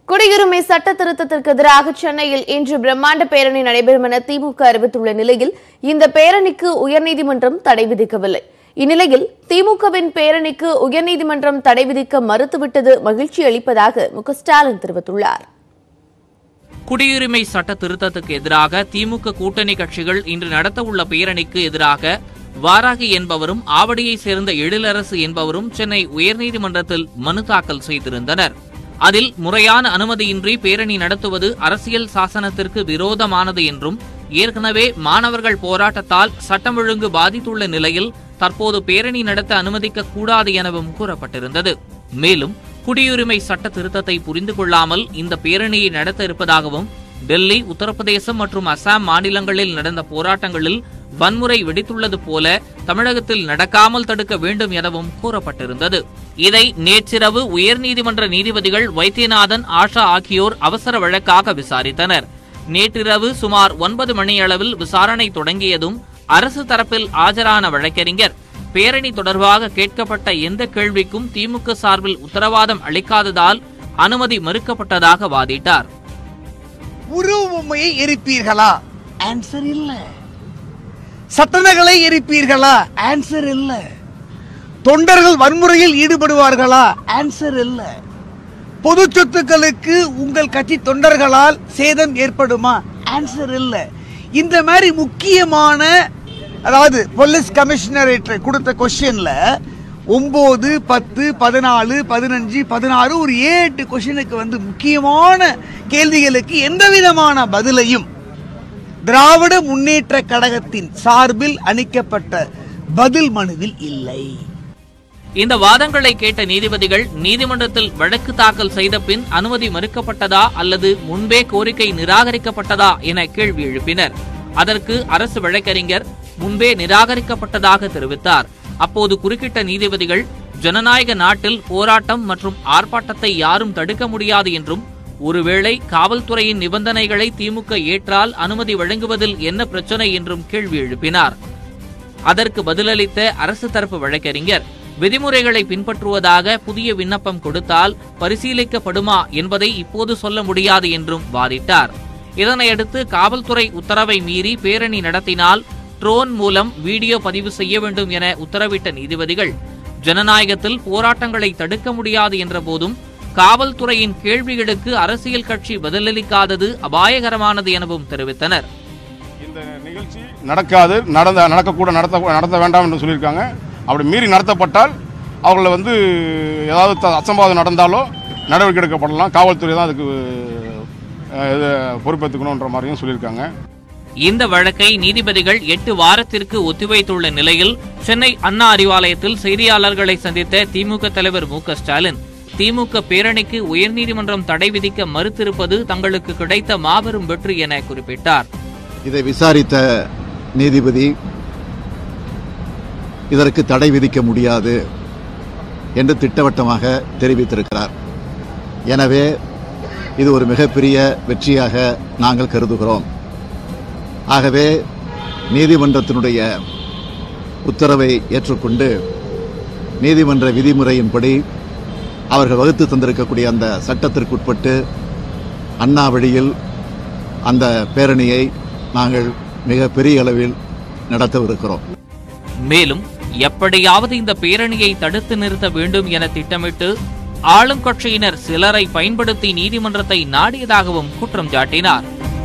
குடியுரிமை சட்ட திருத்தத்திற்கு எதிராக சென்னையில் இன்று பிரம்மாண்ட பேரணி நடைபெறும் என திமுக அறிவித்துள்ள நிலையில் இந்த பேரணிக்கு உயர்நீதிமன்றம் தடை விதிக்கவில்லை இந்நிலையில் திமுகவின் பேரணிக்கு உயர்நீதிமன்றம் தடை விதிக்க மறுத்துவிட்டது மகிழ்ச்சி அளிப்பதாக மு க ஸ்டாலின் தெரிவித்துள்ளார் குடியுரிமை சட்ட திருத்தத்துக்கு எதிராக திமுக கூட்டணி கட்சிகள் இன்று நடத்தவுள்ள பேரணிக்கு எதிராக வாராகி என்பவரும் ஆவடியைச் சேர்ந்த எழிலரசு என்பவரும் சென்னை உயர்நீதிமன்றத்தில் மனு தாக்கல் செய்திருந்தனர் அதில் முறையான அனுமதியின்றி பேரணி நடத்துவது அரசியல் சாசனத்திற்கு விரோதமானது என்றும் ஏற்கனவே மாணவர்கள் போராட்டத்தால் சட்டம் ஒழுங்கு பாதித்துள்ள நிலையில் தற்போது பேரணி நடத்த அனுமதிக்க கூடாது எனவும் கூறப்பட்டிருந்தது மேலும் குடியுரிமை சட்ட திருத்தத்தை புரிந்து கொள்ளாமல் இந்த பேரணியை நடத்த இருப்பதாகவும் டெல்லி உத்தரப்பிரதேசம் மற்றும் அசாம் மாநிலங்களில் நடந்த போராட்டங்களில் வன்முறை வெடித்துள்ளது போல தமிழகத்தில் நடக்காமல் தடுக்க வேண்டும் எனவும் கூறப்பட்டிருந்தது இதை நேற்றிரவு உயர்நீதிமன்ற நீதிபதிகள் வைத்தியநாதன் ஆஷா ஆகியோர் அவசர வழக்காக விசாரித்தனர் நேற்றிரவு சுமார் ஒன்பது மணியளவில் விசாரணை தொடங்கியதும் அரசு தரப்பில் ஆஜரான வழக்கறிஞர் பேரணி தொடர்பாக கேட்கப்பட்ட எந்த கேள்விக்கும் திமுக சார்பில் உத்தரவாதம் அளிக்காததால் அனுமதி மறுக்கப்பட்டதாக வாதிட்டார் உருவ பொம்மையை எரிப்பீர்களா ஆன்சர் இல்ல சட்டனங்களை எரிப்பீர்களா ஆன்சர் இல்ல தொண்டர்கள் வன்முறையில் ஈடுபடுவார்களா ஆன்சர் இல்ல பொது சொத்துக்களுக்கு உங்கள் கட்சி தொண்டர்களால் சேதம் ஏற்படுமா ஆன்சர் இல்ல இந்த மாதிரி முக்கியமான அதாவது போலீஸ் கமிஷனரேட் கொடுத்த கொஸ்டின்ல ஒன்பது பத்து பதினாலு பதினஞ்சு பதினாறு ஒரு ஏழு எட்டு கொஸ்டினுக்கு வந்து முக்கியமான கேள்விகளுக்கு எந்த விதமான பதிலையும் திராவிட முன்னேற்ற கழகத்தின் சார்பில் அளிக்கப்பட்ட பதில் மனுவில் இல்லை இந்த வாதங்களை கேட்ட நீதிபதிகள் நீதிமன்றத்தில் வழக்கு தாக்கல் செய்த பின் அனுமதி மறுக்கப்பட்டதா அல்லது முன்பே கோரிக்கை நிராகரிக்கப்பட்டதா என கேள்வி எழுப்பினர் அதற்கு அரசு வழக்கறிஞர் முன்பே நிராகரிக்கப்பட்டதாக தெரிவித்தார் அப்போது குறுக்கிட்ட நீதிபதிகள் ஜனநாயக நாட்டில் போராட்டம் மற்றும் ஆர்ப்பாட்டத்தை யாரும் தடுக்க முடியாது என்றும் ஒருவேளை காவல்துறையின் நிபந்தனைகளை திமுக ஏற்றால் அனுமதி வழங்குவதில் என்ன பிரச்சனை என்றும் கேள்வி எழுப்பினார் அதற்கு பதிலளித்த அரசு தரப்பு வழக்கறிஞர் விதிமுறைகளை பின்பற்றுவதாக புதிய விண்ணப்பம் கொடுத்தால் பரிசீலிக்கப்படுமா என்பதை இப்போது சொல்ல முடியாது என்றும் வாதிட்டார் இதனையடுத்து காவல்துறை உத்தரவை மீறி பேரணி நடத்தினால் ட்ரோன் மூலம் வீடியோ பதிவு செய்ய வேண்டும் என உத்தரவிட்ட நீதிபதிகள் ஜனநாயகத்தில் போராட்டங்களை தடுக்க முடியாது என்ற போதும் காவல்துறையின் கேள்விகளுக்கு அரசியல் கட்சி பதிலளிக்காதது அபாயகரமானது எனவும் தெரிவித்தனர் இந்த நிகழ்ச்சி நடக்காது நடந்த நடக்கக்கூட நடத்த நடத்த வேண்டாம் என்று சொல்லியிருக்காங்க அப்படி மீறி நடத்தப்பட்டால் அவர்களை வந்து ஏதாவது த- அசம்பாவிதம் நடந்தாலோ நடவடிக்கை எடுக்கப்படலாம் காவல்துறை தான் அதுக்கு அஹ், இது பொறுப்பேற்றுக்கணுன்ற மாதிரியும் சொல்லியிருக்காங்க இந்த வழக்கை நீதிபதிகள் எட்டு வாரத்திற்கு ஒத்திவைத்துள்ள நிலையில் சென்னை அண்ணா அறிவாலயத்தில் செய்தியாளர்களை சந்தித்த திமுக தலைவர் மு க ஸ்டாலின் திமுக பேரணிக்கு உயர்நீதிமன்றம் தடை விதிக்க மறுத்திருப்பது தங்களுக்கு கிடைத்த மாபெரும் வெற்றி என குறிப்பிட்டார் இதை விசாரித்த நீதிபதி இதற்கு தடை விதிக்க முடியாது என்று திட்டவட்டமாக தெரிவித்திருக்கிறார் எனவே இது ஒரு மிகப்பெரிய வெற்றியாக நாங்கள் கருதுகிறோம் ஆகவே நீதிமன்றத்தினுடைய உத்தரவை ஏற்றுக்கொண்டு நீதிமன்ற விதிமுறையின்படி அவர்கள் வகுத்து தந்திருக்கக்கூடிய அந்த சட்டத்திற்குட்பட்டு அண்ணா வழியில் அந்த பேரணியை நாங்கள் மிக பெரிய அளவில் நடத்தவிருக்கிறோம் மேலும் எப்படியாவது இந்த பேரணியை தடுத்து நிறுத்த வேண்டும் என திட்டமிட்டு ஆளும் கட்சியினர் சிலரை பயன்படுத்தி நீதிமன்றத்தை நாடியதாகவும் குற்றம் சாட்டினார்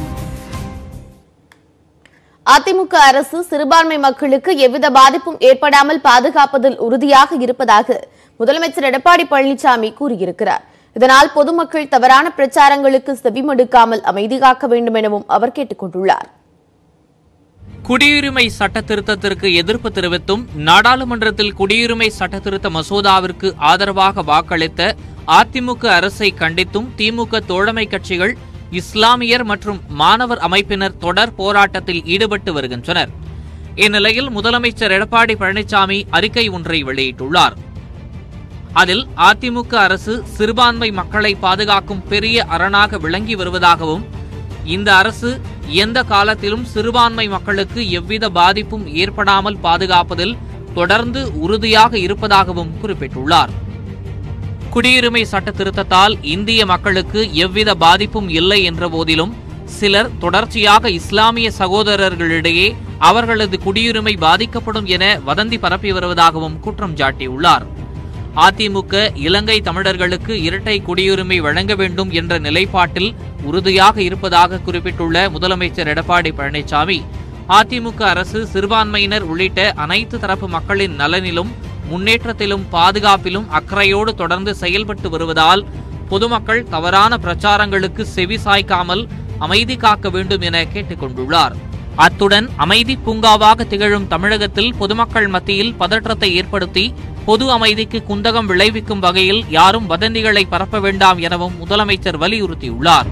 அதிமுக அரசு சிறுபான்மை மக்களுக்கு எவ்வித பாதிப்பும் ஏற்படாமல் பாதுகாப்பதில் உறுதியாக இருப்பதாக முதலமைச்சர் எடப்பாடி பழனிசாமி கூறியிருக்கிறார் இதனால் பொதுமக்கள் தவறான பிரச்சாரங்களுக்கு செவிமடுக்காமல் அமைதி காக்க வேண்டும் எனவும் அவர் கேட்டுக் கொண்டுள்ளார் குடியுரிமை சட்ட திருத்தத்திற்கு எதிர்ப்பு தெரிவித்தும் நாடாளுமன்றத்தில் குடியுரிமை சட்ட திருத்த மசோதாவிற்கு ஆதரவாக வாக்களித்த அதிமுக அரசை கண்டித்தும் திமுக தோழமை கட்சிகள் இஸ்லாமியர் மற்றும் மாணவர் அமைப்பினர் தொடர் போராட்டத்தில் ஈடுபட்டு வருகின்றனர் இந்நிலையில் முதலமைச்சர் எடப்பாடி பழனிசாமி அறிக்கை ஒன்றை வெளியிட்டுள்ளார் அதில் அதிமுக அரசு சிறுபான்மை மக்களை பாதுகாக்கும் பெரிய அரணாக விளங்கி வருவதாகவும் இந்த அரசு எந்த காலத்திலும் சிறுபான்மை மக்களுக்கு எவ்வித பாதிப்பும் ஏற்படாமல் பாதுகாப்பதில் தொடர்ந்து உறுதியாக இருப்பதாகவும் குறிப்பிட்டுள்ளார் குடியுரிமை சட்ட திருத்தத்தால் இந்திய மக்களுக்கு எவ்வித பாதிப்பும் இல்லை என்ற போதிலும் சிலர் தொடர்ச்சியாக இஸ்லாமிய சகோதரர்களிடையே அவர்களது குடியுரிமை பாதிக்கப்படும் என வதந்தி பரப்பி வருவதாகவும் குற்றம் சாட்டியுள்ளார் அதிமுக இலங்கை தமிழர்களுக்கு இரட்டை குடியுரிமை வழங்க வேண்டும் என்ற நிலைப்பாட்டில் உறுதியாக இருப்பதாக குறிப்பிட்டுள்ள முதலமைச்சர் எடப்பாடி பழனிசாமி அதிமுக அரசு சிறுபான்மையினர் உள்ளிட்ட அனைத்து தரப்பு மக்களின் நலனிலும் முன்னேற்றத்திலும் பாதுகாப்பிலும் அக்கறையோடு தொடர்ந்து செயல்பட்டு வருவதால் பொதுமக்கள் தவறான பிரச்சாரங்களுக்கு செவி சாய்க்காமல் அமைதி காக்க வேண்டும் என கேட்டுக் கொண்டுள்ளார் அத்துடன் அமைதி பூங்காவாக திகழும் தமிழகத்தில் பொதுமக்கள் மத்தியில் பதற்றத்தை ஏற்படுத்தி பொது அமைதிக்கு குந்தகம் விளைவிக்கும் வகையில் யாரும் வதந்திகளை பரப்ப வேண்டாம் எனவும் முதலமைச்சர் வலியுறுத்தியுள்ளார்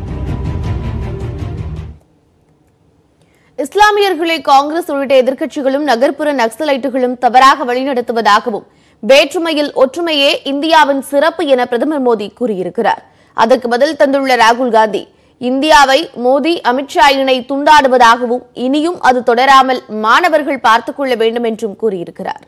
இஸ்லாமியர்களை காங்கிரஸ் உள்ளிட்ட எதிர்க்கட்சிகளும் நகர்ப்புற நக்சலைட்டுகளும் தவறாக வழிநடத்துவதாகவும் வேற்றுமையில் ஒற்றுமையே இந்தியாவின் சிறப்பு என பிரதமர் மோடி கூறியிருக்கிறார் அதற்கு பதில் தந்துள்ள ராகுல் காந்தி இந்தியாவை மோடி அமித்ஷா இணை துண்டாடுவதாகவும் இனியும் அது தொடராமல் மாணவர்கள் பார்த்துக் கொள்ள வேண்டும் என்றும் கூறியிருக்கிறார்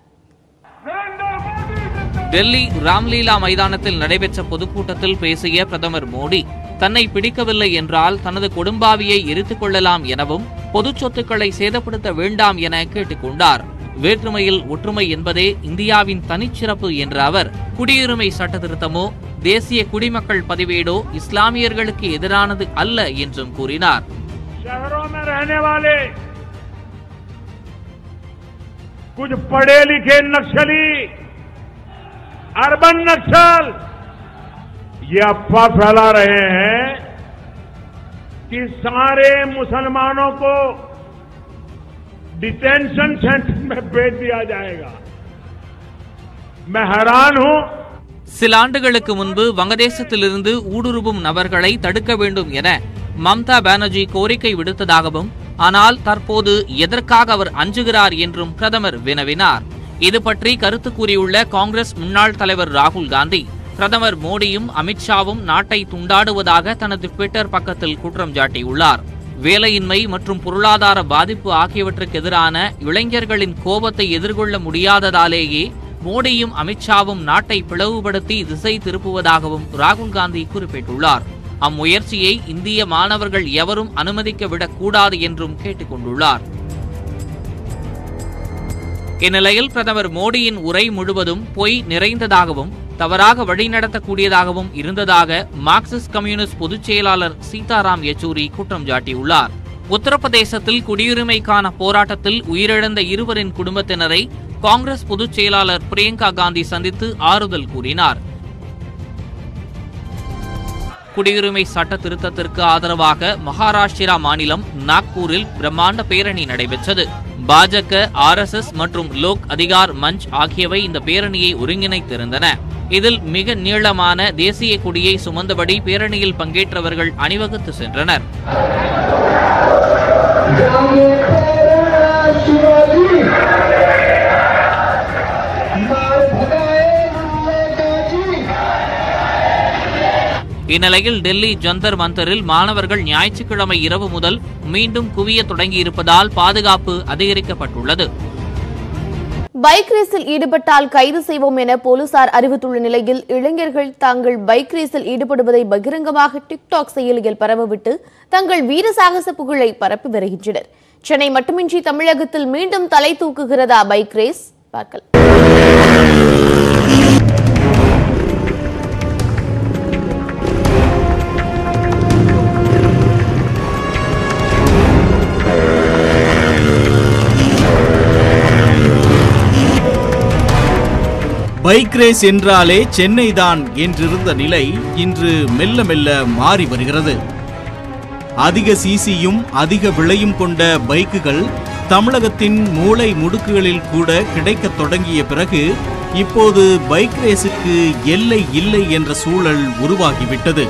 டெல்லி ராம்லீலா மைதானத்தில் நடைபெற்ற பொதுக்கூட்டத்தில் பேசிய பிரதமர் மோடி தன்னை பிடிக்கவில்லை என்றால் தனது கொடும்பாவியை எரித்துக் கொள்ளலாம் எனவும் பொது சொத்துக்களை சேதப்படுத்த வேண்டாம் என கேட்டுக்கொண்டார் வேற்றுமையில் ஒற்றுமை என்பதே இந்தியாவின் தனிச்சிறப்பு என்ற அவர் குடியுரிமை சட்ட திருத்தமோ தேசிய குடிமக்கள் பதிவேடோ இஸ்லாமியர்களுக்கு எதிரானது அல்ல என்றும் கூறினார் शहरों में रहने वाले कुछ पढ़े लिखे नक्सली अर्बन नक्सल ये अफवाह फैला रहे हैं कि सारे मुसलमानों को डिटेंशन सेंटर में भेज दिया जाएगा मैं हैरान हूं சில ஆண்டுகளுக்கு முன்பு வங்கதேசத்திலிருந்து ஊடுருவும் நபர்களை தடுக்க வேண்டும் என மம்தா பானர்ஜி கோரிக்கை விடுத்ததாகவும் ஆனால் தற்போது எதற்காக அவர் அஞ்சுகிறார் என்றும் பிரதமர் வினவினார் இது பற்றி கருத்து கூறியுள்ள காங்கிரஸ் முன்னாள் தலைவர் ராகுல் காந்தி பிரதமர் மோடியும் அமித்ஷாவும் நாட்டை துண்டாடுவதாக தனது ட்விட்டர் பக்கத்தில் குற்றம் சாட்டியுள்ளார் வேலையின்மை மற்றும் பொருளாதார பாதிப்பு ஆகியவற்றுக்கு எதிரான இளைஞர்களின் கோபத்தை எதிர்கொள்ள முடியாததாலேயே மோடியும் அமித்ஷாவும் நாட்டை பிளவுபடுத்தி திசை திருப்புவதாகவும் ராகுல் காந்தி குறிப்பிட்டுள்ளார் அம்முயற்சியை இந்திய மாணவர்கள் எவரும் அனுமதிக்க விடக்கூடாது என்றும் கேட்டுக் கொண்டுள்ளார் இந்நிலையில் பிரதமர் மோடியின் உரை முழுவதும் பொய் நிறைந்ததாகவும் தவறாக வழிநடத்தக்கூடியதாகவும் இருந்ததாக மார்க்சிஸ்ட் கம்யூனிஸ்ட் பொதுச் செயலாளர் சீதாராம் யெச்சூரி குற்றம் சாட்டியுள்ளார் உத்தரப்பிரதேசத்தில் குடியுரிமைக்கான போராட்டத்தில் உயிரிழந்த இருவரின் குடும்பத்தினரை காங்கிரஸ் பொதுச் செயலாளர் பிரியங்கா காந்தி சந்தித்து ஆறுதல் கூறினார் குடியுரிமை சட்ட திருத்தத்திற்கு ஆதரவாக மகாராஷ்டிரா மாநிலம் நாக்பூரில் பிரம்மாண்ட பேரணி நடைபெற்றது பாஜக ஆர்எஸ்எஸ் மற்றும் லோக் அதிகார் மஞ்ச் ஆகியவை இந்த பேரணியை ஒருங்கிணைத்திருந்தன இதில் மிக நீளமான தேசிய கொடியை சுமந்தபடி பேரணியில் பங்கேற்றவர்கள் அணிவகுத்து சென்றனர் இந்நிலையில் டெல்லி ஜந்தர் மந்தரில் மாணவர்கள் ஞாயிற்றுக்கிழமை இரவு முதல் மீண்டும் குவிய தொடங்கியிருப்பதால் பாதுகாப்பு அதிகரிக்கப்பட்டுள்ளது பைக் ரேஸில் ஈடுபட்டால் கைது செய்வோம் என போலீசார் அறிவித்துள்ள நிலையில் இளைஞர்கள் தாங்கள் பைக் ரேஸில் ஈடுபடுவதை பகிரங்கமாக டிக்டாக் செயலியில் பரவவிட்டு தங்கள் வீர சாகச புகழை பரப்பி வருகின்றனர் சென்னை மட்டுமின்றி தமிழகத்தில் மீண்டும் தலை தூக்குகிறதா பைக் ரேஸ் பார்க்கலாம் பைக் ரேஸ் என்றாலே சென்னை தான் என்றிருந்த நிலை இன்று மெல்ல மெல்ல மாறி வருகிறது அதிக சிசியும் அதிக விலையும் கொண்ட பைக்குகள் தமிழகத்தின் மூளை முடுக்குகளில் கூட கிடைக்கத் தொடங்கிய பிறகு இப்போது பைக் ரேஸுக்கு எல்லை இல்லை என்ற சூழல் உருவாகிவிட்டது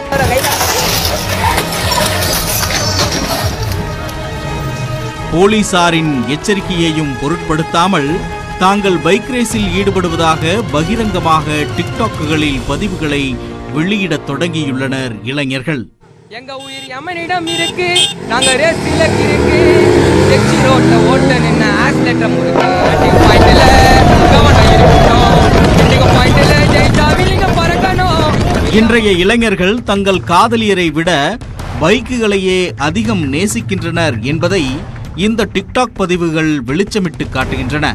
போலீசாரின் எச்சரிக்கையையும் பொருட்படுத்தாமல் தாங்கள் பைக் ரேஸில் ஈடுபடுவதாக பகிரங்கமாக டிக்டாக்குகளில் பதிவுகளை வெளியிடத் தொடங்கியுள்ளனர் இளைஞர்கள் எங்க உயிர் யமனிடம் இருக்கு நாங்க ரேஸ் இலக்கு இருக்கு எக்ஸி ரோட்ல ஓட்ட நின்ன ஆக்சிலேட்டர் முறுக்கு பாயிண்ட்ல கவனம் இருக்கணும் இன்னைக்கு பாயிண்ட்ல ஜெயிச்சா வில்லிங்க பறக்கணும் இன்றைய இளைஞர்கள் தங்கள் காதலியரை விட பைக்குகளையே அதிகம் நேசிக்கின்றனர் என்பதை இந்த டிக்டாக் பதிவுகள் வெளிச்சமிட்டு காட்டுகின்றன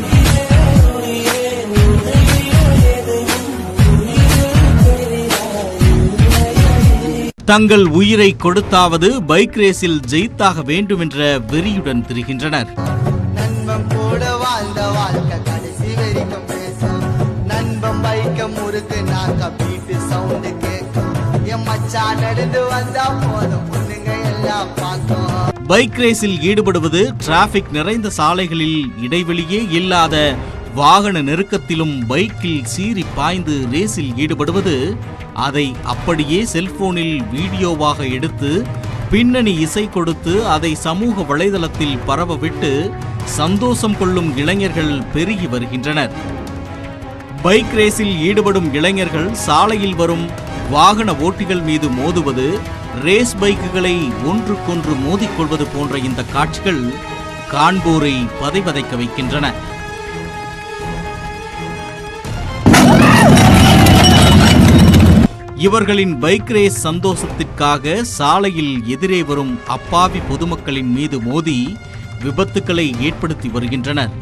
தங்கள் உயிரை கொடுத்தாவது பைக் ரேஸில் ஜெயித்தாக வேண்டும் என்ற வெறியுடன் திரிகின்றனர் நண்பன் கூட வாழ்ந்த வாழ்க்கை கடைசி வரைக்கும் பேசும் நண்பன் பைக்க முறுக்கு நாக்க பீட்டு சவுண்டு கேட்கும் என் மச்சான் நடந்து வந்தா போதும் பொண்ணுங்க எல்லாம் பார்க்கும் பைக் ரேஸில் ஈடுபடுவது டிராபிக் நிறைந்த சாலைகளில் இடைவெளியே இல்லாத வாகன நெருக்கத்திலும் பைக்கில் சீறி பாய்ந்து ரேஸில் ஈடுபடுவது அதை அப்படியே செல்போனில் வீடியோவாக எடுத்து பின்னணி இசை கொடுத்து அதை சமூக வலைதளத்தில் பரவவிட்டு சந்தோஷம் கொள்ளும் இளைஞர்கள் பெருகி வருகின்றனர் பைக் ரேஸில் ஈடுபடும் இளைஞர்கள் சாலையில் வரும் வாகன ஓட்டிகள் மீது மோதுவது ரேஸ் பைக்குகளை ஒன்றுக்கொன்று மோதிக்கொள்வது போன்ற இந்த காட்சிகள் காண்போரை பதைபதைக்க வைக்கின்றன இவர்களின் பைக் ரேஸ் சந்தோஷத்திற்காக சாலையில் எதிரே வரும் அப்பாவி பொதுமக்களின் மீது மோதி விபத்துக்களை ஏற்படுத்தி வருகின்றனர்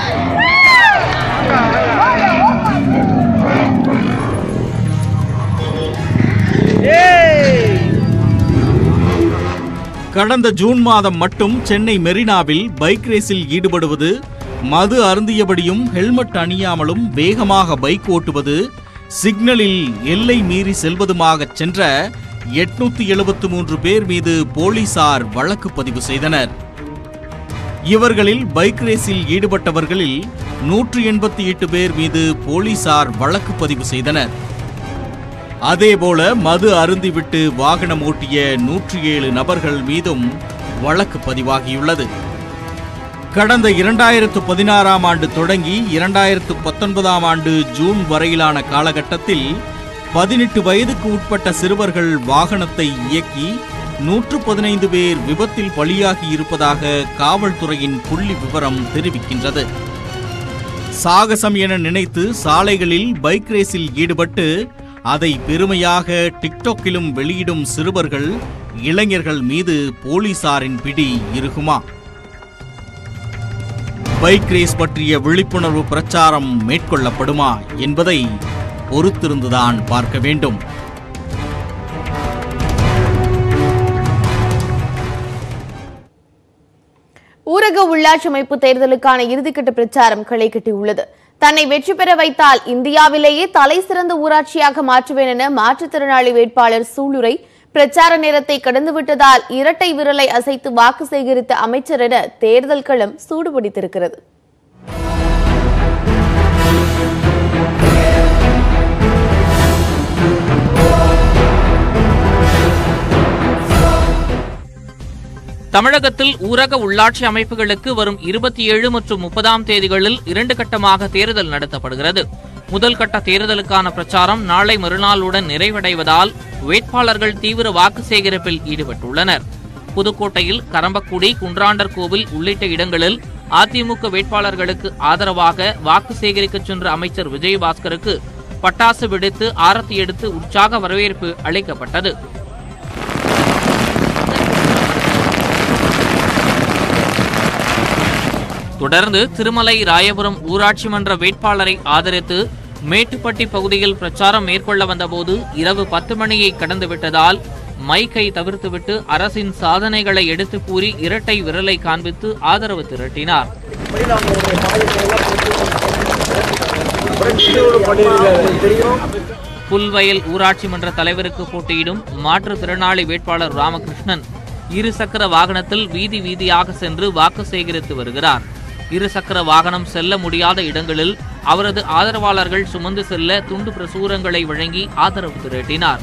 கடந்த ஜூன் மாதம் மட்டும் சென்னை மெரினாவில் பைக் ரேஸில் ஈடுபடுவது மது அருந்தியபடியும் ஹெல்மெட் அணியாமலும் வேகமாக பைக் ஓட்டுவது சிக்னலில் எல்லை மீறி செல்வதுமாக சென்ற எட்நூத்தி எழுபத்து மூன்று பேர் மீது போலீசார் வழக்கு பதிவு செய்தனர் இவர்களில் பைக் ரேஸில் ஈடுபட்டவர்களில் நூற்று எண்பத்தி எட்டு பேர் மீது போலீசார் வழக்கு பதிவு செய்தனர் அதேபோல மது அருந்திவிட்டு வாகனம் ஓட்டிய நூற்றி ஏழு நபர்கள் மீதும் வழக்கு பதிவாகியுள்ளது கடந்த இரண்டாயிரத்து பதினாறாம் ஆண்டு தொடங்கி இரண்டாயிரத்து பத்தொன்பதாம் ஆண்டு ஜூன் வரையிலான காலகட்டத்தில் பதினெட்டு வயதுக்கு உட்பட்ட சிறுவர்கள் வாகனத்தை இயக்கி நூற்று பதினைந்து பேர் விபத்தில் பலியாகி இருப்பதாக காவல்துறையின் புள்ளி விவரம் தெரிவிக்கின்றது சாகசம் என நினைத்து சாலைகளில் பைக் ரேஸில் ஈடுபட்டு அதை பெருமையாக டிக்டாக்கிலும் வெளியிடும் சிறுவர்கள் இளைஞர்கள் மீது போலீசாரின் பிடி இருக்குமா பைக் ரேஸ் பற்றிய விழிப்புணர்வு பிரச்சாரம் மேற்கொள்ளப்படுமா என்பதை பொறுத்திருந்துதான் பார்க்க வேண்டும் ஊரக உள்ளாட்சி அமைப்பு தேர்தலுக்கான இறுதிக்கட்ட பிரச்சாரம் களை கட்டியுள்ளது தன்னை வெற்றி பெற வைத்தால் இந்தியாவிலேயே தலை சிறந்த ஊராட்சியாக மாற்றுவேன் என மாற்றுத்திறனாளி வேட்பாளர் சூளுரை பிரச்சார நேரத்தை கடந்துவிட்டதால் இரட்டை விரலை அசைத்து வாக்கு சேகரித்த அமைச்சர் என தேர்தல் களம் சூடுபிடித்திருக்கிறது தமிழகத்தில் ஊரக உள்ளாட்சி அமைப்புகளுக்கு வரும் இருபத்தி ஏழு மற்றும் முப்பதாம் தேதிகளில் இரண்டு கட்டமாக தேர்தல் நடத்தப்படுகிறது முதல் கட்ட தேர்தலுக்கான பிரச்சாரம் நாளை மறுநாளுடன் நிறைவடைவதால் வேட்பாளர்கள் தீவிர வாக்கு சேகரிப்பில் ஈடுபட்டுள்ளனர் புதுக்கோட்டையில் கரம்பக்குடி குன்றாண்டர் கோவில் உள்ளிட்ட இடங்களில் அதிமுக வேட்பாளர்களுக்கு ஆதரவாக வாக்கு சேகரிக்கச் சென்ற அமைச்சர் விஜயபாஸ்கருக்கு பட்டாசு வெடித்து ஆரத்தி எடுத்து உற்சாக வரவேற்பு அளிக்கப்பட்டது தொடர்ந்து திருமலை ராயபுரம் ஊராட்சி மன்ற வேட்பாளரை ஆதரித்து மேட்டுப்பட்டி பகுதியில் பிரச்சாரம் மேற்கொள்ள வந்தபோது இரவு பத்து மணியை கடந்துவிட்டதால் மைக்கை தவிர்த்துவிட்டு அரசின் சாதனைகளை எடுத்து கூறி இரட்டை விரலை காண்பித்து ஆதரவு திரட்டினார் புல்வயல் ஊராட்சி மன்ற தலைவருக்கு போட்டியிடும் மாற்றுத்திறனாளி வேட்பாளர் ராமகிருஷ்ணன் இருசக்கர வாகனத்தில் வீதி வீதியாக சென்று வாக்கு சேகரித்து வருகிறார் இருசக்கர வாகனம் செல்ல முடியாத இடங்களில் அவரது ஆதரவாளர்கள் சுமந்து செல்ல துண்டு பிரசுரங்களை வழங்கி ஆதரவு திரட்டினார்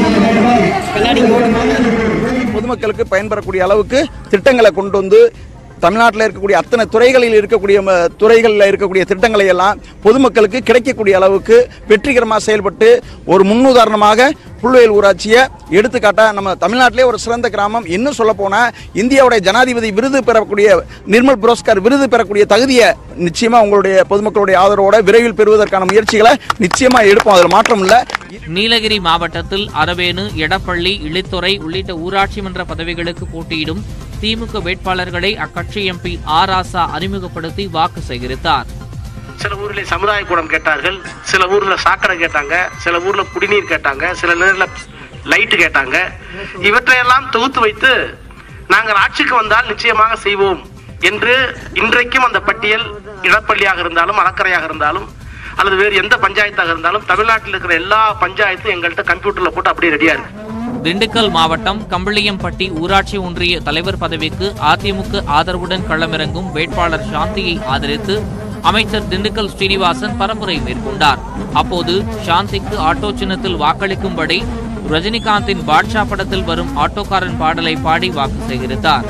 பொதுமக்களுக்கு பயன்பெறக்கூடிய அளவுக்கு திட்டங்களை கொண்டு வந்து தமிழ்நாட்டில் இருக்கக்கூடிய அத்தனை துறைகளில் இருக்கக்கூடிய ம, துறைகளில் இருக்கக்கூடிய திட்டங்களை எல்லாம் பொதுமக்களுக்கு கிடைக்கக்கூடிய அளவுக்கு வெற்றிகரமாக செயல்பட்டு ஒரு முன்னுதாரணமாக புல்வெயில் ஊராட்சியை எடுத்துக்காட்டா நம்ம தமிழ்நாட்டிலே ஒரு சிறந்த கிராமம் இன்னும் சொல்ல போனா இந்தியாவுடைய ஜனாதிபதி விருது பெறக்கூடிய நிர்மல் புரஸ்கார் விருது பெறக்கூடிய தகுதியை நிச்சயமா உங்களுடைய பொதுமக்களுடைய ஆதரவோட விரைவில் பெறுவதற்கான முயற்சிகளை நிச்சயமா எடுப்போம் அதில் மாற்றம் இல்லை நீலகிரி மாவட்டத்தில் அரவேணு எடப்பள்ளி இளித்துறை உள்ளிட்ட ஊராட்சி மன்ற பதவிகளுக்கு போட்டியிடும் திமுக வேட்பாளர்களை அக்கட்சி எம்பி ஆர் ஆசா அறிமுகப்படுத்தி வாக்கு சேகரித்தார் சில ஊர்ல சமுதாய கூடம் கேட்டார்கள் சில ஊர்ல சாக்கடை கேட்டாங்க சில ஊர்ல குடிநீர் கேட்டாங்க சில நேரில் லைட் கேட்டாங்க இவற்றையெல்லாம் தொகுத்து வைத்து நாங்கள் ஆட்சிக்கு வந்தால் நிச்சயமாக செய்வோம் என்று இன்றைக்கும் அந்த பட்டியல் இடப்பள்ளியாக இருந்தாலும் அலக்கரையாக இருந்தாலும் அல்லது வேறு எந்த பஞ்சாயத்தாக இருந்தாலும் தமிழ்நாட்டில் இருக்கிற எல்லா பஞ்சாயத்தும் எங்கள்கிட்ட கம்ப்யூட்டர்ல போட்டு அப்படியே ரெடியா இருக்கு திண்டுக்கல் மாவட்டம் கம்பளியம்பட்டி ஊராட்சி ஒன்றிய தலைவர் பதவிக்கு அதிமுக ஆதரவுடன் களமிறங்கும் வேட்பாளர் சாந்தியை ஆதரித்து அமைச்சர் திண்டுக்கல் ஸ்ரீனிவாசன் பரப்புரை மேற்கொண்டார் அப்போது சாந்திக்கு ஆட்டோ சின்னத்தில் வாக்களிக்கும்படி ரஜினிகாந்தின் பாட்ஷா படத்தில் வரும் ஆட்டோக்காரன் பாடலை பாடி வாக்கு சேகரித்தார்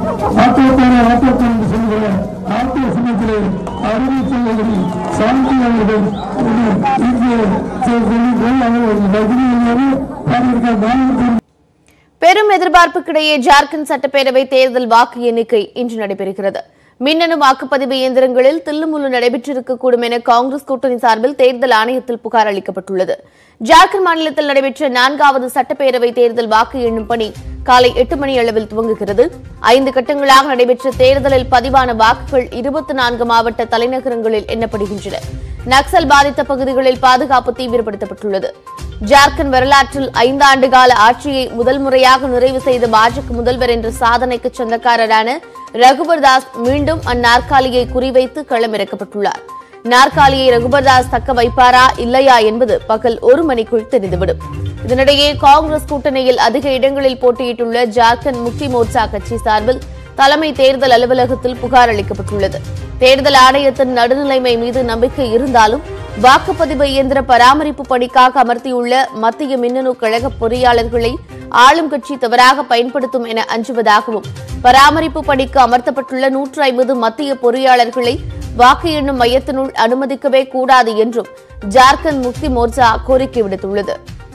பெரும் எதிர்பார்ப்புக்கிடையே ஜார்க்கண்ட் சட்டப்பேரவை தேர்தல் வாக்கு எண்ணிக்கை இன்று நடைபெறுகிறது மின்னணு வாக்குப்பதிவு இயந்திரங்களில் தில்லுமுள்ளு நடைபெற்றிருக்கக்கூடும் என காங்கிரஸ் கூட்டணி சார்பில் தேர்தல் ஆணையத்தில் புகார் அளிக்கப்பட்டுள்ளது ஜார்க்கண்ட் மாநிலத்தில் நடைபெற்ற நான்காவது சட்டப்பேரவை தேர்தல் வாக்கு எண்ணும் பணி காலை எட்டு மணி அளவில் துவங்குகிறது ஐந்து கட்டங்களாக நடைபெற்ற தேர்தலில் பதிவான வாக்குகள் இருபத்தி நான்கு மாவட்ட தலைநகரங்களில் எண்ணப்படுகின்றன நக்சல் பாதித்த பகுதிகளில் பாதுகாப்பு தீவிரப்படுத்தப்பட்டுள்ளது ஜார்க்கண்ட் வரலாற்றில் ஐந்தாண்டு கால ஆட்சியை முதல் முறையாக நிறைவு செய்த பாஜக முதல்வர் என்ற சாதனைக்கு சொந்தக்காரரான ரகுபர் தாஸ் மீண்டும் அந்நாற்காலியை குறிவைத்து களமிறக்கப்பட்டுள்ளார் நாற்காலியை ரகுபர் தாஸ் தக்க வைப்பாரா இல்லையா என்பது பகல் ஒரு மணிக்குள் தெரிந்துவிடும் இதனிடையே காங்கிரஸ் கூட்டணியில் அதிக இடங்களில் போட்டியிட்டுள்ள ஜார்க்கண்ட் முக்தி மோர்ச்சா கட்சி சார்பில் தலைமை தேர்தல் அலுவலகத்தில் புகார் அளிக்கப்பட்டுள்ளது தேர்தல் ஆணையத்தின் நடுநிலைமை மீது நம்பிக்கை இருந்தாலும் வாக்குப்பதிவு இயந்திர பராமரிப்பு பணிக்காக அமர்த்தியுள்ள மத்திய மின்னணு கழக பொறியாளர்களை ஆளும் கட்சி தவறாக பயன்படுத்தும் என அஞ்சுவதாகவும் பராமரிப்பு பணிக்கு அமர்த்தப்பட்டுள்ள நூற்று ஐம்பது மத்திய பொறியாளர்களை வாக்கு எண்ணும் மையத்தினுள் அனுமதிக்கவே கூடாது என்றும் ஜார்க்கண்ட் முக்தி மோர்ச்சா கோரிக்கை விடுத்துள்ளது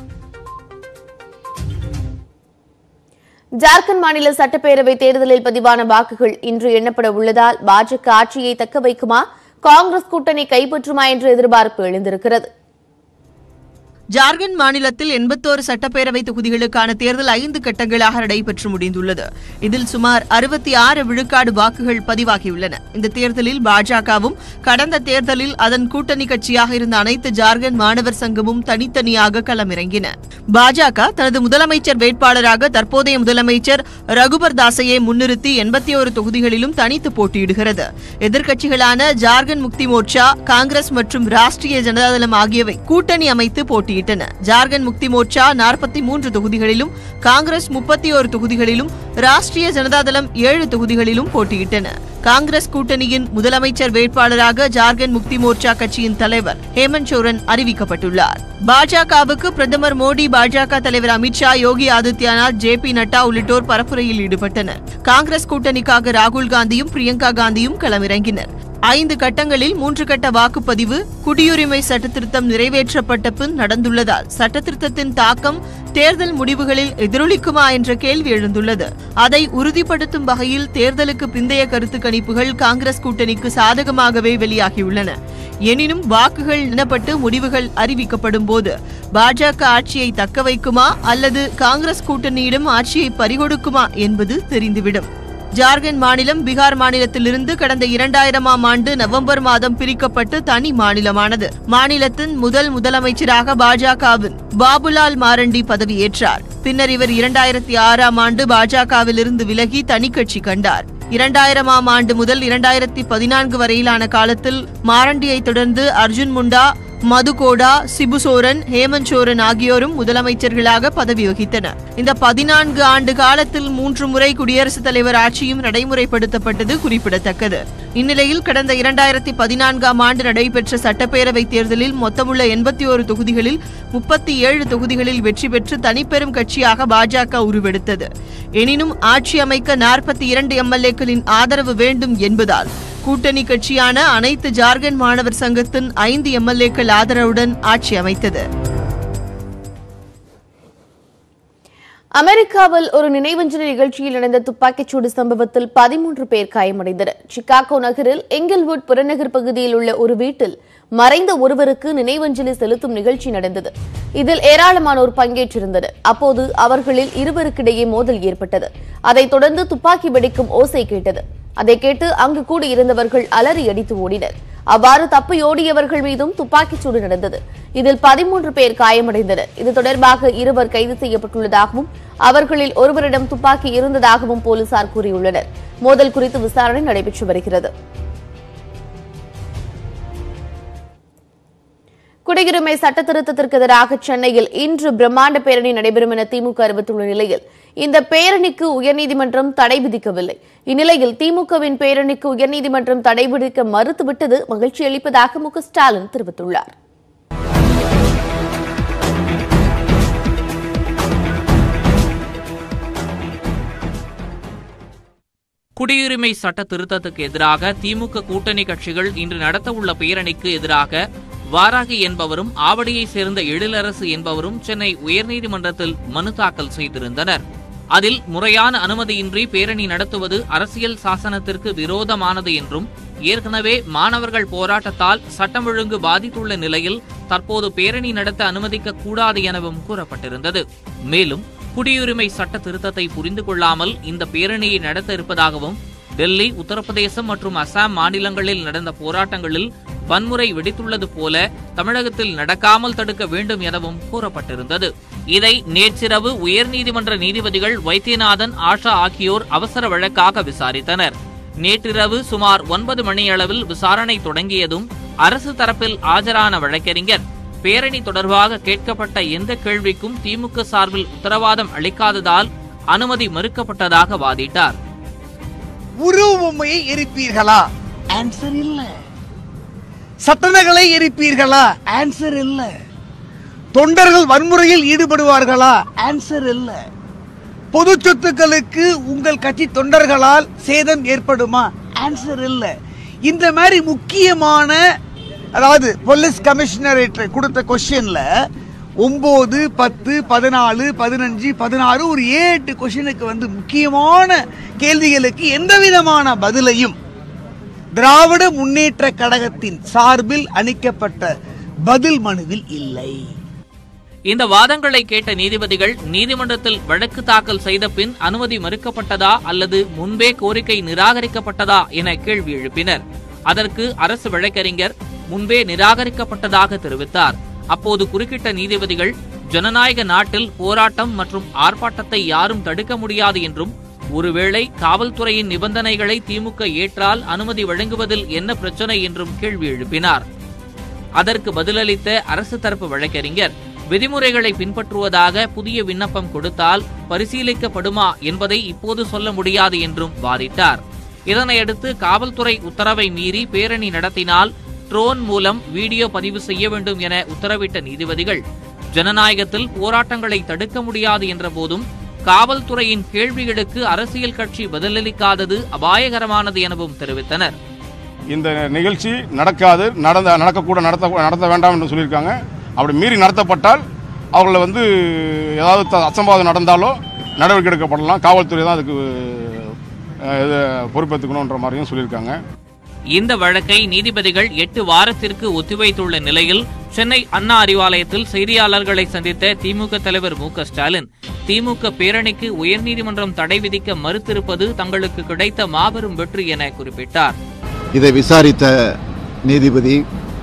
ஜார்க்கண்ட் மாநில சட்டப்பேரவை தேர்தலில் பதிவான வாக்குகள் இன்று எண்ணப்பட உள்ளதால் பாஜக ஆட்சியை தக்க வைக்குமா காங்கிரஸ் கூட்டணி கைப்பற்றுமா என்ற எதிர்பார்ப்பு எழுந்திருக்கிறது ஜார்க்கண்ட் மாநிலத்தில் எண்பத்தோரு சட்டப்பேரவை தொகுதிகளுக்கான தேர்தல் ஐந்து கட்டங்களாக நடைபெற்று முடிந்துள்ளது இதில் சுமார் அறுபத்தி ஆறு விழுக்காடு வாக்குகள் பதிவாகியுள்ளன இந்த தேர்தலில் பாஜகவும் கடந்த தேர்தலில் அதன் கூட்டணி கட்சியாக இருந்த அனைத்து ஜார்க்கண்ட் மாணவர் சங்கமும் தனித்தனியாக களமிறங்கின பாஜக தனது முதலமைச்சர் வேட்பாளராக தற்போதைய முதலமைச்சர் ரகுபர் தாஸையே முன்னிறுத்தி எண்பத்தி ஒரு தொகுதிகளிலும் தனித்து போட்டியிடுகிறது எதிர்க்கட்சிகளான ஜார்க்கண்ட் முக்தி மோர்ச்சா காங்கிரஸ் மற்றும் ராஷ்டிரிய ஜனதாதளம் ஆகியவை கூட்டணி அமைத்து போட்டியிட்டன ஜார்க்கண்ட் முக்தி மோர்ச்சா நாற்பத்தி மூன்று தொகுதிகளிலும் காங்கிரஸ் முப்பத்தி ஒரு தொகுதிகளிலும் ராஷ்டிரிய ஜனதாதளம் ஏழு தொகுதிகளிலும் போட்டியிட்டன காங்கிரஸ் கூட்டணியின் முதலமைச்சர் வேட்பாளராக ஜார்க்கண்ட் முக்தி மோர்ச்சா கட்சியின் தலைவர் ஹேமந்த் சோரன் அறிவிக்கப்பட்டுள்ளார் பாஜகவுக்கு பிரதமர் மோடி பாஜக தலைவர் அமித்ஷா யோகி ஆதித்யநாத் ஜே பி நட்டா உள்ளிட்டோர் பரப்புரையில் ஈடுபட்டனர் காங்கிரஸ் கூட்டணிக்காக ராகுல் காந்தியும் பிரியங்கா காந்தியும் களமிறங்கினர் ஐந்து கட்டங்களில் மூன்று கட்ட வாக்குப்பதிவு குடியுரிமை சட்டத்திருத்தம் நிறைவேற்றப்பட்ட பின் நடந்துள்ளதால் சட்டத்திருத்தத்தின் தாக்கம் தேர்தல் முடிவுகளில் எதிரொலிக்குமா என்ற கேள்வி எழுந்துள்ளது அதை உறுதிப்படுத்தும் வகையில் தேர்தலுக்கு பிந்தைய கருத்து கணிப்புகள் காங்கிரஸ் கூட்டணிக்கு சாதகமாகவே வெளியாகியுள்ளன எனினும் வாக்குகள் எண்ணப்பட்டு முடிவுகள் அறிவிக்கப்படும் போது பாஜக ஆட்சியை தக்க வைக்குமா அல்லது காங்கிரஸ் கூட்டணியிடம் ஆட்சியை பறிகொடுக்குமா என்பது தெரிந்துவிடும் ஜார்க்கண்ட் மாநிலம் பீகார் மாநிலத்திலிருந்து கடந்த இரண்டாயிரமாம் ஆண்டு நவம்பர் மாதம் பிரிக்கப்பட்டு தனி மாநிலமானது மாநிலத்தின் முதல் முதலமைச்சராக பாஜகவின் பாபுலால் மாரண்டி பதவியேற்றார் பின்னர் இவர் இரண்டாயிரத்தி ஆறாம் ஆண்டு பாஜகவிலிருந்து விலகி தனி கட்சி கண்டார் இரண்டாயிரமாம் ஆண்டு முதல் இரண்டாயிரத்தி பதினான்கு வரையிலான காலத்தில் மாரண்டியை தொடர்ந்து அர்ஜுன் முண்டா மதுகோடா சிபுசோரன் ஹேமந்த் சோரன் ஆகியோரும் முதலமைச்சர்களாக பதவி வகித்தனர் இந்த பதினான்கு ஆண்டு காலத்தில் மூன்று முறை குடியரசுத் தலைவர் ஆட்சியும் நடைமுறைப்படுத்தப்பட்டது குறிப்பிடத்தக்கது இந்நிலையில் கடந்த இரண்டாயிரத்தி பதினான்காம் ஆண்டு நடைபெற்ற சட்டப்பேரவைத் தேர்தலில் மொத்தமுள்ள எண்பத்தி ஒரு தொகுதிகளில் முப்பத்தி ஏழு தொகுதிகளில் வெற்றி பெற்று தனிப்பெரும் கட்சியாக பாஜக உருவெடுத்தது எனினும் ஆட்சி அமைக்க நாற்பத்தி இரண்டு எம்எல்ஏக்களின் ஆதரவு வேண்டும் என்பதால் கூட்டணி கட்சியான அனைத்து ஜார்க்கண்ட் மாணவர் சங்கத்தின் ஐந்து எம்எல்ஏக்கள் ஆதரவுடன் ஆட்சி அமைத்தது அமெரிக்காவில் ஒரு நினைவஞ்சலி நிகழ்ச்சியில் நடந்த துப்பாக்கிச்சூடு சம்பவத்தில் பதிமூன்று பேர் காயமடைந்தனர் சிகாகோ நகரில் எங்கில்வுட் புறநகர் பகுதியில் உள்ள ஒரு வீட்டில் மறைந்த ஒருவருக்கு நினைவஞ்சலி செலுத்தும் நிகழ்ச்சி நடந்தது இதில் ஏராளமானோர் பங்கேற்றிருந்தனர் அப்போது அவர்களில் இருவருக்கிடையே மோதல் ஏற்பட்டது அதைத் தொடர்ந்து துப்பாக்கி வெடிக்கும் ஓசை கேட்டது அதை கேட்டு அங்கு கூடியிருந்தவர்கள் அலறி அடித்து ஓடினர் அவ்வாறு தப்பியோடியவர்கள் மீதும் துப்பாக்கிச்சூடு நடந்தது இதில் பதிமூன்று பேர் காயமடைந்தனர் இது தொடர்பாக இருவர் கைது செய்யப்பட்டுள்ளதாகவும் அவர்களில் ஒருவரிடம் துப்பாக்கி இருந்ததாகவும் போலீசார் கூறியுள்ளனர் மோதல் குறித்து விசாரணை நடைபெற்று வருகிறது குடியுரிமை சட்ட திருத்தத்திற்கு எதிராக சென்னையில் இன்று பிரம்மாண்ட பேரணி நடைபெறும் என திமுக அறிவித்துள்ள நிலையில் இந்த பேரணிக்கு உயர்நீதிமன்றம் தடை விதிக்கவில்லை இந்நிலையில் திமுகவின் பேரணிக்கு உயர்நீதிமன்றம் தடை விதிக்க மறுத்துவிட்டது மகிழ்ச்சி அளிப்பதாக மு க ஸ்டாலின் தெரிவித்துள்ளார் குடியுரிமை சட்ட திருத்தத்துக்கு எதிராக திமுக கூட்டணி கட்சிகள் இன்று நடத்தவுள்ள பேரணிக்கு எதிராக வாராகி என்பவரும் ஆவடியைச் சேர்ந்த எழிலரசு என்பவரும் சென்னை உயர்நீதிமன்றத்தில் மனு தாக்கல் செய்திருந்தனர் அதில் முறையான அனுமதியின்றி பேரணி நடத்துவது அரசியல் சாசனத்திற்கு விரோதமானது என்றும் ஏற்கனவே மாணவர்கள் போராட்டத்தால் சட்டம் ஒழுங்கு பாதித்துள்ள நிலையில் தற்போது பேரணி நடத்த அனுமதிக்க கூடாது எனவும் கூறப்பட்டிருந்தது மேலும் குடியுரிமை சட்ட திருத்தத்தை புரிந்து கொள்ளாமல் இந்த பேரணியை நடத்த இருப்பதாகவும் டெல்லி உத்தரப்பிரதேசம் மற்றும் அசாம் மாநிலங்களில் நடந்த போராட்டங்களில் வன்முறை வெடித்துள்ளது போல தமிழகத்தில் நடக்காமல் தடுக்க வேண்டும் எனவும் கூறப்பட்டிருந்தது இதை நேற்றிரவு உயர்நீதிமன்ற நீதிபதிகள் வைத்தியநாதன் ஆஷா ஆகியோர் அவசர வழக்காக விசாரித்தனர் நேற்றிரவு சுமார் ஒன்பது மணியளவில் விசாரணை தொடங்கியதும் அரசு தரப்பில் ஆஜரான வழக்கறிஞர் பேரணி தொடர்பாக கேட்கப்பட்ட எந்த கேள்விக்கும் திமுக சார்பில் உத்தரவாதம் அளிக்காததால் அனுமதி மறுக்கப்பட்டதாக வாதிட்டார் உருவ பொம்மையை எரிப்பீர்களா ஆன்சர் இல்ல சட்டனகளை எரிப்பீர்களா ஆன்சர் இல்ல தொண்டர்கள் வன்முறையில் ஈடுபடுவார்களா ஆன்சர் இல்ல பொது சொத்துக்களுக்கு உங்கள் கட்சி தொண்டர்களால் சேதம் ஏற்படுமா ஆன்சர் இல்ல இந்த மாதிரி முக்கியமான அதாவது போலீஸ் கமிஷனரேட் கொடுத்த கொஸ்டின்ல ஒன்பது பத்து பதினாலு பதினஞ்சு பதினாறு ஒரு ஏழு எட்டு கொஸ்டினுக்கு வந்து முக்கியமான கேள்விகளுக்கு எந்த விதமான பதிலையும் திராவிட முன்னேற்ற கழகத்தின் சார்பில் அளிக்கப்பட்ட பதில் மனுவில் இல்லை இந்த வாதங்களை கேட்ட நீதிபதிகள் நீதிமன்றத்தில் வழக்கு தாக்கல் செய்த பின் அனுமதி மறுக்கப்பட்டதா அல்லது முன்பே கோரிக்கை நிராகரிக்கப்பட்டதா என கேள்வி எழுப்பினர் அதற்கு அரசு வழக்கறிஞர் முன்பே நிராகரிக்கப்பட்டதாக தெரிவித்தார் அப்போது குறுக்கிட்ட நீதிபதிகள் ஜனநாயக நாட்டில் போராட்டம் மற்றும் ஆர்ப்பாட்டத்தை யாரும் தடுக்க முடியாது என்றும் ஒருவேளை காவல்துறையின் நிபந்தனைகளை திமுக ஏற்றால் அனுமதி வழங்குவதில் என்ன பிரச்சனை என்றும் கேள்வி எழுப்பினார் அதற்கு பதிலளித்த அரசு தரப்பு வழக்கறிஞர் விதிமுறைகளை பின்பற்றுவதாக புதிய விண்ணப்பம் கொடுத்தால் பரிசீலிக்கப்படுமா என்பதை இப்போது சொல்ல முடியாது என்றும் வாதிட்டார் இதனையடுத்து காவல்துறை உத்தரவை மீறி பேரணி நடத்தினால் ட்ரோன் மூலம் வீடியோ பதிவு செய்ய வேண்டும் என உத்தரவிட்ட நீதிபதிகள் ஜனநாயகத்தில் போராட்டங்களை தடுக்க முடியாது என்ற போதும் காவல்துறையின் கேள்விகளுக்கு அரசியல் கட்சி பதிலளிக்காதது அபாயகரமானது எனவும் தெரிவித்தனர் இந்த நிகழ்ச்சி நடக்காது நடந்த நடக்கக்கூட நடத்த நடத்த வேண்டாம் என்று சொல்லியிருக்காங்க அப்படி மீறி நடத்தப்பட்டால் அவர்களை வந்து ஏதாவது த- அசம்பாவிதம் நடந்தாலோ நடவடிக்கை எடுக்கப்படலாம் காவல்துறை தான் அதுக்கு அஹ், இது பொறுப்பேற்றுக்கணுன்ற மாதிரியும் சொல்லியிருக்காங்க இந்த வழக்கை நீதிபதிகள் எட்டு வாரத்திற்கு ஒத்திவைத்துள்ள நிலையில் சென்னை அண்ணா அறிவாலயத்தில் செய்தியாளர்களை சந்தித்த திமுக தலைவர் மு க ஸ்டாலின் திமுக பேரணிக்கு உயர்நீதிமன்றம் தடை விதிக்க மறுத்திருப்பது தங்களுக்கு கிடைத்த மாபெரும் வெற்றி என குறிப்பிட்டார் இதை விசாரித்த நீதிபதி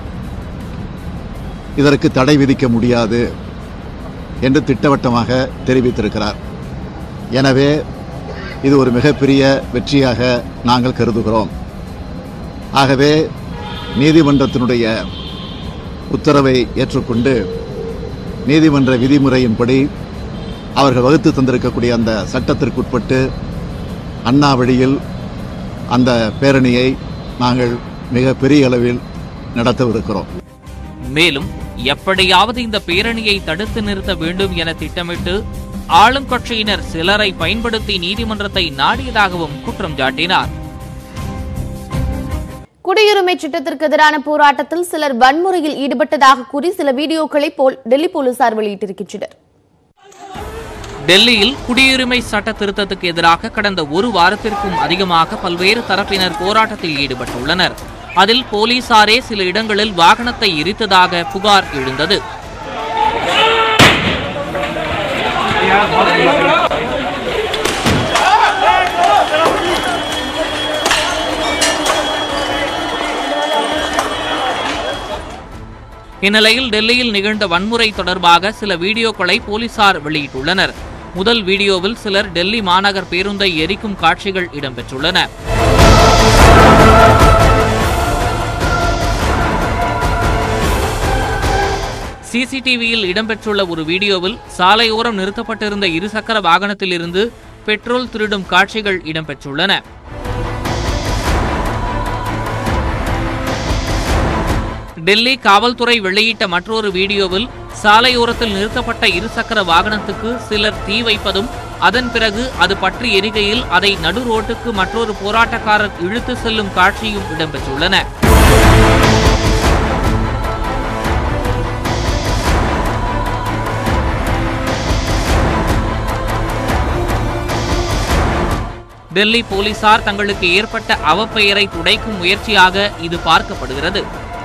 இதற்கு தடை விதிக்க முடியாது என்று திட்டவட்டமாக தெரிவித்திருக்கிறார் எனவே இது ஒரு மிகப்பெரிய வெற்றியாக நாங்கள் கருதுகிறோம் ஆகவே நீதிமன்றத்தினுடைய உத்தரவை ஏற்றுக்கொண்டு நீதிமன்ற விதிமுறையின்படி அவர்கள் வகுத்து தந்திருக்கக்கூடிய அந்த சட்டத்திற்குட்பட்டு அண்ணா வழியில் அந்த பேரணியை நாங்கள் மிக பெரிய அளவில் நடத்தவிருக்கிறோம் மேலும் எப்படியாவது இந்த பேரணியை தடுத்து நிறுத்த வேண்டும் என திட்டமிட்டு ஆளும் கட்சியினர் சிலரை பயன்படுத்தி நீதிமன்றத்தை நாடியதாகவும் குற்றம் சாட்டினார் குடியுரிமை சட்டத்திற்கு எதிரான போராட்டத்தில் சிலர் வன்முறையில் ஈடுபட்டதாக கூறி சில வீடியோக்களை போல் டெல்லி போலீசார் வெளியிட்டிருக்கின்றனர் டெல்லியில் குடியுரிமை சட்ட திருத்தத்துக்கு எதிராக கடந்த ஒரு வாரத்திற்கும் அதிகமாக பல்வேறு தரப்பினர் போராட்டத்தில் ஈடுபட்டுள்ளனர் அதில் போலீசாரே சில இடங்களில் வாகனத்தை எரித்ததாக புகார் எழுந்தது இந்நிலையில் டெல்லியில் நிகழ்ந்த வன்முறை தொடர்பாக சில வீடியோக்களை போலீசார் வெளியிட்டுள்ளனர் முதல் வீடியோவில் சிலர் டெல்லி மாநகர் பேருந்தை எரிக்கும் காட்சிகள் இடம்பெற்றுள்ளன சிசிடிவியில் இடம்பெற்றுள்ள ஒரு வீடியோவில் சாலையோரம் நிறுத்தப்பட்டிருந்த இருசக்கர வாகனத்திலிருந்து பெட்ரோல் திருடும் காட்சிகள் இடம்பெற்றுள்ளன டெல்லி காவல்துறை வெளியிட்ட மற்றொரு வீடியோவில் சாலையோரத்தில் நிறுத்தப்பட்ட இருசக்கர வாகனத்துக்கு சிலர் தீ வைப்பதும் அதன் பிறகு அது பற்றி எரிகையில் அதை நடு ரோட்டுக்கு மற்றொரு போராட்டக்காரர் இழுத்து செல்லும் காட்சியும் இடம்பெற்றுள்ளன டெல்லி போலீசார் தங்களுக்கு ஏற்பட்ட அவப்பெயரை துடைக்கும் முயற்சியாக இது பார்க்கப்படுகிறது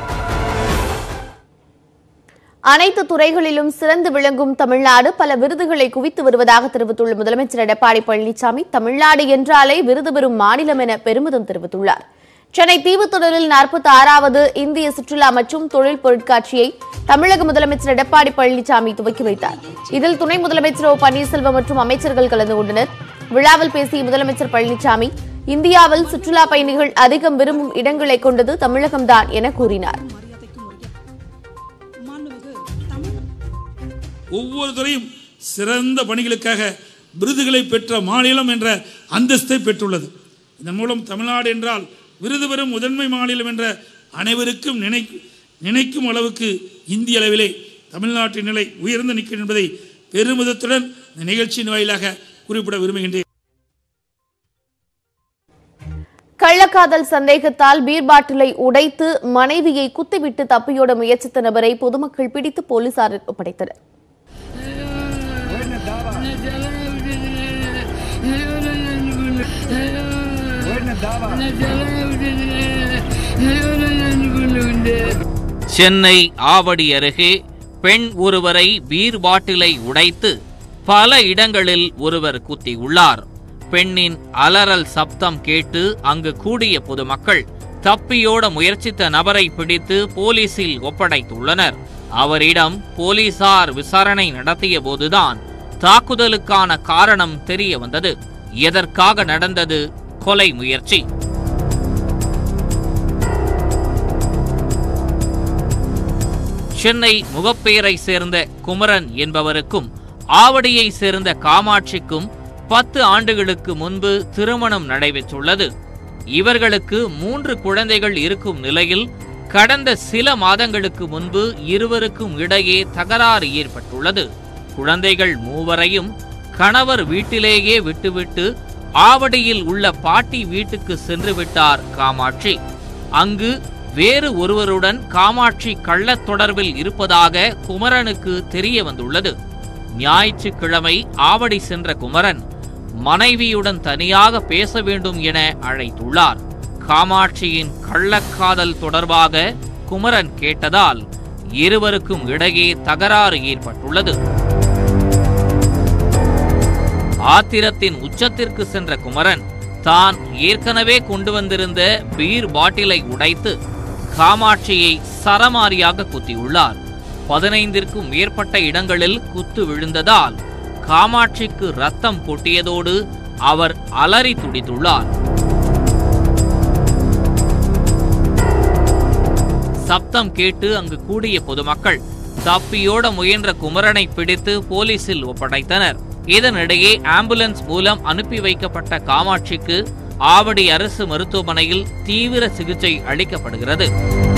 அனைத்து துறைகளிலும் சிறந்து விளங்கும் தமிழ்நாடு பல விருதுகளை குவித்து வருவதாக தெரிவித்துள்ள முதலமைச்சர் எடப்பாடி பழனிசாமி தமிழ்நாடு என்றாலே விருது பெறும் மாநிலம் என பெருமிதம் தெரிவித்துள்ளார் சென்னை தீவுத்திடலில் நாற்பத்தி ஆறாவது இந்திய சுற்றுலா மற்றும் தொழில் பொருட்காட்சியை தமிழக முதலமைச்சர் எடப்பாடி பழனிசாமி துவக்கி வைத்தார் இதில் துணை முதலமைச்சர் ஓ பன்னீர்செல்வம் மற்றும் அமைச்சர்கள் கலந்து கொண்டனர் விழாவில் பேசிய முதலமைச்சர் பழனிசாமி இந்தியாவில் சுற்றுலா பயணிகள் அதிகம் விரும்பும் இடங்களை கொண்டது தமிழகம்தான் என கூறினார் ஒவ்வொரு துறையும் சிறந்த பணிகளுக்காக விருதுகளை பெற்ற மாநிலம் என்ற அந்தஸ்தை பெற்றுள்ளது இதன் மூலம் தமிழ்நாடு என்றால் விருது பெறும் முதன்மை மாநிலம் என்ற அனைவருக்கும் நினை நினைக்கும் அளவுக்கு இந்திய அளவிலே தமிழ்நாட்டின் நிலை உயர்ந்து நிற்கும் என்பதை பெருமிதத்துடன் இந்த நிகழ்ச்சியின் வாயிலாக குறிப்பிட விரும்புகின்றேன் கள்ளக்காதல் சந்தேகத்தால் பீர் பாட்டிலை உடைத்து மனைவியை குத்திவிட்டு தப்பியோட முயற்சித்த நபரை பொதுமக்கள் பிடித்து போலீசாரில் ஒப்படைத்தனர் சென்னை ஆவடி அருகே பெண் ஒருவரை பீர் பாட்டிலை உடைத்து பல இடங்களில் ஒருவர் குத்தியுள்ளார் பெண்ணின் அலறல் சப்தம் கேட்டு அங்கு கூடிய பொதுமக்கள் தப்பியோட முயற்சித்த நபரை பிடித்து போலீசில் ஒப்படைத்துள்ளனர் அவரிடம் போலீசார் விசாரணை நடத்திய போதுதான் தாக்குதலுக்கான காரணம் தெரிய வந்தது எதற்காக நடந்தது கொலை முயற்சி சென்னை முகப்பேரை சேர்ந்த குமரன் என்பவருக்கும் ஆவடியை சேர்ந்த காமாட்சிக்கும் பத்து ஆண்டுகளுக்கு முன்பு திருமணம் நடைபெற்றுள்ளது இவர்களுக்கு மூன்று குழந்தைகள் இருக்கும் நிலையில் கடந்த சில மாதங்களுக்கு முன்பு இருவருக்கும் இடையே தகராறு ஏற்பட்டுள்ளது குழந்தைகள் மூவரையும் கணவர் வீட்டிலேயே விட்டுவிட்டு ஆவடியில் உள்ள பாட்டி வீட்டுக்கு சென்று விட்டார் காமாட்சி அங்கு வேறு ஒருவருடன் காமாட்சி கள்ளத் தொடர்பில் இருப்பதாக குமரனுக்கு தெரிய வந்துள்ளது ஞாயிற்றுக்கிழமை ஆவடி சென்ற குமரன் மனைவியுடன் தனியாக பேச வேண்டும் என அழைத்துள்ளார் காமாட்சியின் கள்ளக்காதல் தொடர்பாக குமரன் கேட்டதால் இருவருக்கும் இடையே தகராறு ஏற்பட்டுள்ளது ஆத்திரத்தின் உச்சத்திற்கு சென்ற குமரன் தான் ஏற்கனவே கொண்டு வந்திருந்த பீர் பாட்டிலை உடைத்து காமாட்சியை சரமாரியாக குத்தியுள்ளார் பதினைந்திற்கும் மேற்பட்ட இடங்களில் குத்து விழுந்ததால் காமாட்சிக்கு ரத்தம் கொட்டியதோடு அவர் அலறி துடித்துள்ளார் சப்தம் கேட்டு அங்கு கூடிய பொதுமக்கள் தப்பியோட முயன்ற குமரனை பிடித்து போலீசில் ஒப்படைத்தனர் இதனிடையே ஆம்புலன்ஸ் மூலம் அனுப்பி வைக்கப்பட்ட காமாட்சிக்கு ஆவடி அரசு மருத்துவமனையில் தீவிர சிகிச்சை அளிக்கப்படுகிறது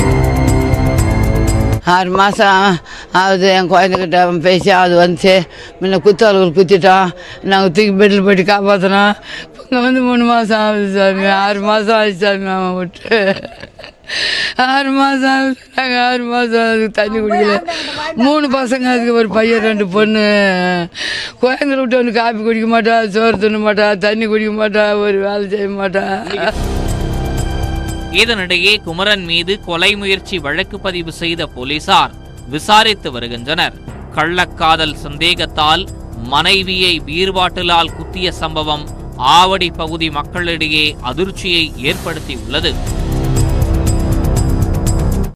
ஆறு மாதம் ஆகுது என் குழந்தைகிட்ட அவன் பேசி அது வந்துச்சு முன்ன குத்தாளுகள் குத்திட்டான் நாங்கள் தூக்கி பெட்டில் போட்டு காப்பாற்றினோம் இங்கே வந்து மூணு மாதம் ஆகுது சாமி ஆறு மாதம் ஆகுது சாமி அவன் விட்டு ஆறு மாதம் ஆகுது நாங்கள் ஆறு மாதம் அதுக்கு தண்ணி குடிக்கல மூணு பசங்க அதுக்கு ஒரு பையன் ரெண்டு பொண்ணு குழந்தைகளை விட்டு வந்து காப்பி குடிக்க மாட்டா சோறு தின்ன மாட்டா தண்ணி குடிக்க மாட்டா ஒரு வேலை செய்ய மாட்டா இதனிடையே குமரன் மீது கொலை முயற்சி வழக்கு பதிவு செய்த போலீசார் விசாரித்து வருகின்றனர் கள்ளக்காதல் சந்தேகத்தால் மனைவியை பீர் பாட்டிலால் குத்திய சம்பவம் ஆவடி பகுதி மக்களிடையே அதிர்ச்சியை ஏற்படுத்தியுள்ளது